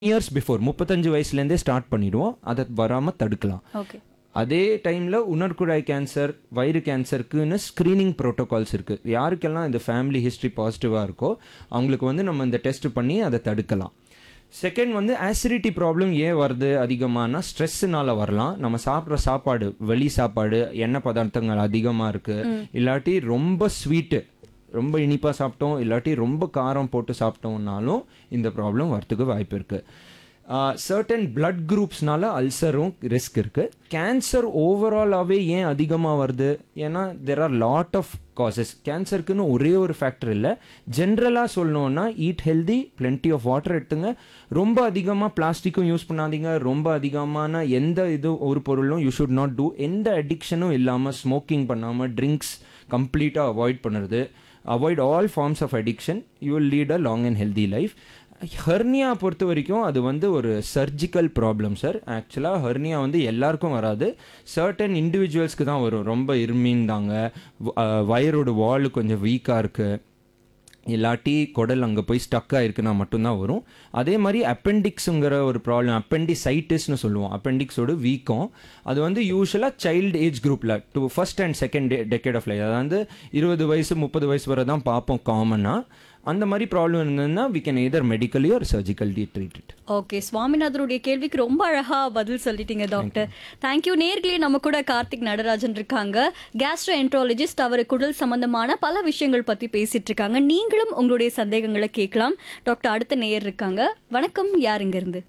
Years before முப்பத்தஞ்சு வயசுலேருந்தே start பண்ணிடுவோம் அதை வராமல் தடுக்கலாம் ஓகே அதே டைமில் உணர்குழாய் கேன்சர் வயிறு கேன்சருக்குன்னு ஸ்க்ரீனிங் ப்ரோட்டோகால்ஸ் இருக்குது யாருக்கெல்லாம் இந்த ஃபேமிலி ஹிஸ்ட்ரி பாசிட்டிவாக இருக்கோ அவங்களுக்கு வந்து நம்ம இந்த டெஸ்ட் பண்ணி அதை தடுக்கலாம் செகண்ட் வந்து ஆசிடிட்டி ப்ராப்ளம் ஏன் வருது அதிகமானா ஸ்ட்ரெஸ்ஸுனால வரலாம் நம்ம சாப்பிட்ற சாப்பாடு வெளி சாப்பாடு எண்ணெய் பதார்த்தங்கள் அதிகமாக இருக்குது இல்லாட்டி ரொம்ப ஸ்வீட்டு ரொம்ப இனிப்பாக சாப்பிட்டோம் இல்லாட்டி ரொம்ப காரம் போட்டு சாப்பிட்டோம்னாலும் இந்த ப்ராப்ளம் வரத்துக்கு வாய்ப்பு இருக்குது சர்டன் பிளட் குரூப்ஸ்னால அல்சரும் ரிஸ்க் இருக்கு கேன்சர் ஓவராலாகவே ஏன் அதிகமாக வருது ஏன்னா there are lot of causes கேன்சருக்குன்னு ஒரே ஒரு ஃபேக்டர் இல்லை ஜென்ரலாக சொல்லணும்னா eat healthy plenty of water எடுத்துங்க ரொம்ப அதிகமாக பிளாஸ்டிக்கும் யூஸ் பண்ணாதீங்க ரொம்ப அதிகமான எந்த இது ஒரு பொருளும் யூ ஷுட் நாட் டூ எந்த அடிக்ஷனும் இல்லாமல் ஸ்மோக்கிங் பண்ணாமல் ட்ரிங்க்ஸ் கம்ப்ளீட்டாக அவாய்ட் பண்ணுறது avoid all forms of addiction you will lead a long and healthy life hernia பொறுத்த வரைக்கும் அது வந்து ஒரு சர்ஜிக்கல் ப்ராப்ளம் சார் ஆக்சுவலாக ஹெர்னியா வந்து எல்லாருக்கும் வராது சர்டன் இண்டிவிஜுவல்ஸ்க்கு தான் வரும் ரொம்ப இருமின்தாங்க வயரோட வால் கொஞ்சம் வீக்காக இருக்குது இல்லாட்டி குடல் அங்கே போய் ஸ்டக் ஆயிருக்குன்னா மட்டும்தான் வரும் அதே மாதிரி அப்பெண்டிக்ஸுங்கிற ஒரு ப்ராப்ளம் அப்பெண்டிசைட்டிஸ்னு சொல்லுவோம் அப்பெண்டிக்ஸோட வீக்கம் அது வந்து யூஸ்வலாக சைல்டு ஏஜ் குரூப்பில் to first and second decade of life அதாவது இருபது வயசு முப்பது வயசு வரை தான் பார்ப்போம் காமனாக அந்த மாதிரி ப்ராப்ளம் இருந்ததுன்னா we can either medically or surgically treat it okay சுவாமிநாதருடைய கேள்விக்கு ரொம்ப அழகா பதில் சொல்லிட்டீங்க டாக்டர் தேங்க்யூ நேர்களே நம்ம கூட கார்த்திக் நடராஜன் இருக்காங்க கேஸ்ட்ரோ என்ட்ராலஜிஸ்ட் அவர் குடல் சம்பந்தமான பல விஷயங்கள் பத்தி பேசிட்டு இருக்காங்க நீங்களும் உங்களுடைய சந்தேகங்களை கேட்கலாம் டாக்டர் அடுத்த நேயர் இருக்காங்க வணக்கம் யார் இங்க இருந்து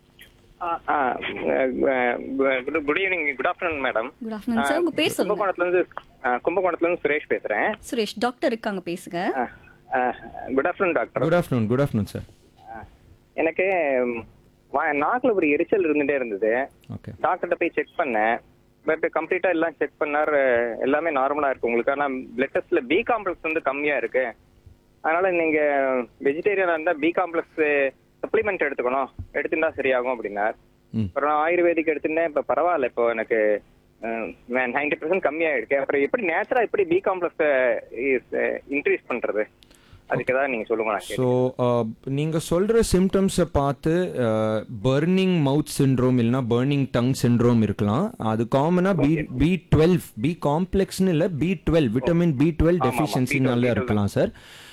good evening good afternoon madam good afternoon sir உங்க பேர் சொல்லுங்க கும்பகோணத்துல இருந்து கும்பகோணத்துல இருந்து சுரேஷ் பேசுறேன் சுரேஷ் டாக்டர் இருக்காங்க பேசுங்க good afternoon doctor good afternoon good afternoon sir எனக்கு ம், வா- நாக்குல ஒரு எரிச்சல் இருந்துட்டே இருந்தது ஓகே டாக்டர்கிட்ட போய் செக் பண்ணேன் பட் கம்ப்ளீட்டா எல்லாம் செக் பண்ணார் எல்லாமே நார்மலா இருக்கு உங்களுக்கு ஆனா பிளட் டெஸ்ட்ல பி காம்ப்ளெக்ஸ் வந்து கம்மியா இருக்கு அதனால நீங்க வெஜிடேரியனா இருந்தா பி காம்ப்ளெக்ஸ் சப்ளிமெண்ட் எடுத்துக்கணும் எடுத்துட்டா சரியாகும் அப்படின்னார் ம் அப்புறம் நான் ஆயுர்வேதிக் எடுத்திருந்தேன் இப்ப பரவாயில்ல இப்போ எனக்கு நைன்டி பர்சன்ட் கம்மியாயிருக்கு அப்புறம் எப்படி நேச்சரா எப்படி பி காம்ப்ளெக்ஸ் இன்க்ரீஸ் பண்றது அதுக்கு ஏதாவது நீங்க சொல்லுங்க நான் ஸோ நீங்கள் சொல்கிற சிம்டம்ஸை பார்த்து பர்னிங் மவுத் சிண்ட்ரோம் இல்லைனா பர்னிங் டங் சிண்ட்ரோம் இருக்கலாம் அது காமனாக பி பி டுவெல் பி காம்ப்ளெக்ஸ்னு இல்லை B twelve vitamin B twelve டெஃபிஷியன்சினால இருக்கலாம் சார்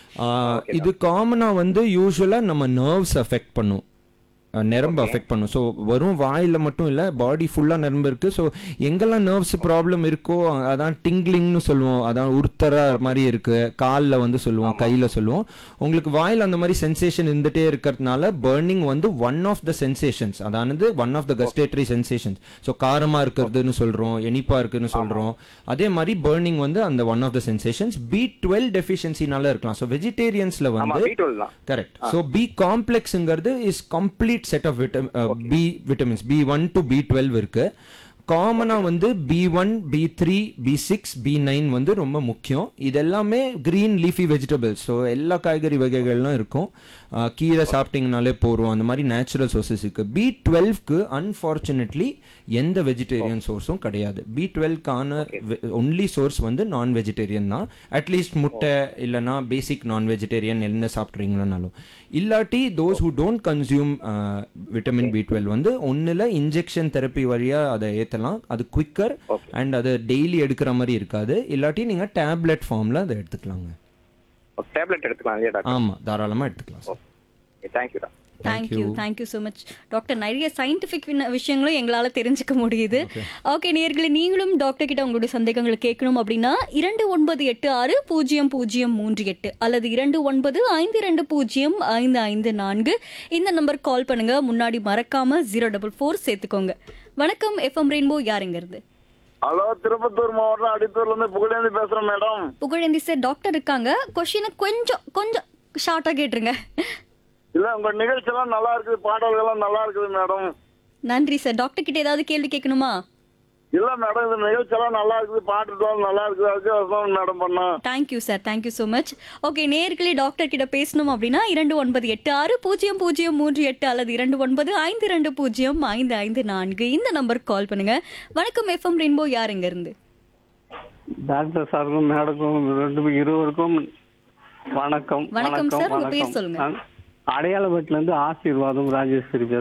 இது காமனாக வந்து யூஸ்வலாக நம்ம நர்வ்ஸ் அஃபெக்ட் பண்ணும் அஹ், நரம்பு அஃபெக்ட் பண்ணும் ஸோ வெறும் வாயில் மட்டும் இல்லை பாடி ஃபுல்லாக நரம்பு இருக்குது ஸோ எங்கெல்லாம் நர்வ்ஸ் ப்ராப்ளம் இருக்கோ அ- அதான் டிங்லிங்னு சொல்லுவோம் அதான் உறுத்தர மாதிரி இருக்குது காலில் வந்து சொல்லுவோம் கையில் சொல்லுவோம் உங்களுக்கு வாயில் அந்த மாதிரி சென்சேஷன் இருந்துகிட்டே இருக்கிறதுனால பர்னிங் வந்து ஒன் ஆஃப் த சென்சேஷன்ஸ் அதானது one of the gustatory sensations so காரமாக இருக்கிறதுன்னு சொல்கிறோம் இனிப்பாக இருக்குன்னு சொல்கிறோம் அதே மாதிரி பர்னிங் வந்து அந்த one of the sensations B twelve டெஃபிஷியன்சினால இருக்கலாம் ஸோ வெஜிடேரியன்ஸில் ஆமா வந்து பி டுவெல் தான் கரெக்ட் ஸோ பி காம்ப்ளெக்ஸுங்கிறது is complete set of vitamin B vitamins B one two B twelve இருக்கு காமனாக வந்து B one B three B six B nine வந்து ரொம்ப முக்கியம் இது எல்லாமே க்ரீன் லீஃபி வெஜிடபிள்ஸ் ஸோ எல்லா காய்கறி வகைகள்லாம் இருக்கும் அஹ், கீரை சாப்பிட்டீங்கனாலே போகிறோம் அந்த மாதிரி நேச்சுரல் சோர்சஸ் இருக்குது பி டுவெல்வ்க்கு அன்ஃபார்ச்சுனேட்லி எந்த வெஜிடேரியன் சோர்ஸும் கிடையாது பி டுவெல்க்கான ஒன்லி சோர்ஸ் வந்து நான் வெஜிடேரியன் தான் அட்லீஸ்ட் முட்டை இல்லைன்னா பேசிக் நான் வெஜிடேரியன் என்ன சாப்பிட்றீங்கன்னாலும் இல்லாட்டி those who don't consume vitamin B twelve வந்து ஒன்றில் இன்ஜெக்ஷன் தெரப்பி வழியாக அதை ஏற்றலாம் அது குவிக்கர் அண்ட் அது டெய்லி எடுக்கிற மாதிரி இருக்காது இல்லாட்டி நீங்கள் டேப்லெட் ஃபார்மில் அதை எடுத்துக்கலாங்க டேப்லெட் எடுத்துக்கலாம் இல்லையா டாக்டர் ஆமாம் தாராளமாக எடுத்துக்கலாம் sir thank you doctor thank you thank you so much doctor நிறைய சயின்டிஃபிக் விஷயங்களும் எங்களால் தெரிஞ்சுக்க முடியுது ஓகே நேர்களே நீங்களும் டாக்டர் கிட்ட உங்களுடைய சந்தேகங்களை கேட்கணும் அப்படின்னா இரண்டு ஒன்பது எட்டு ஆறு பூஜ்ஜியம் பூஜ்ஜியம் மூன்று எட்டு அல்லது இரண்டு ஒன்பது ஐந்து இரண்டு பூஜ்ஜியம் ஐந்து ஐந்து நான்கு இந்த நம்பர் கால் பண்ணுங்க முன்னாடி மறக்காம ஜீரோ டபுள் ஃபோர் சேர்த்துக்கோங்க வணக்கம் எஃப்எம் ரெயின்போ யாருங்கிறது ஹலோ திருப்பத்தூர் மாவட்டம் அடித்தூர்ல இருந்து புகழேந்தி பேசுறேன் மேடம் புகழேந்தி சார் டாக்டர் இருக்காங்க கொஷினை கொஞ்சம் கொஞ்சம் ஷார்ட்டாக கேட்டுருங்க இல்ல உங்க நிகழ்ச்சி எல்லாம் நல்லா இருக்குது பாடல்கள் எல்லாம் நல்லா இருக்குது மேடம் நன்றி சார் டாக்டர் கிட்ட ஏதாவது கேள்வி கேட்கணுமா இல்ல மேடம் இந்த நிகழ்ச்சி எல்லாம் நல்லா இருக்குது பாட்டு நல்லா இருக்குது அதுக்கு மேடம் பண்ணோம் thank you sir thank you so much okay நேர்களே டாக்டர் கிட்ட பேசணும் அப்படின்னா இரண்டு ஒன்பது எட்டு ஆறு பூஜ்ஜியம் பூஜ்ஜியம் மூன்று எட்டு அல்லது இரண்டு ஒன்பது ஐந்து ரெண்டு பூஜ்ஜியம் ஐந்து ஐந்து நான்கு இந்த நம்பருக்கு கால் பண்ணுங்க வணக்கம் எஃப்எம் ரெயின்போ யார் எங்க இருந்து டாக்டர் சாருக்கும் மேடக்கும் ரெண்டு பேர் இருவருக்கும் வணக்கம் வணக்கம் சார், உங்க பேர் சொல்லுங்க. நான் அடையாளப்பட்டில இருந்து ஆசீர்வாதம் ராஜேஸ்வரி பேசுறேன்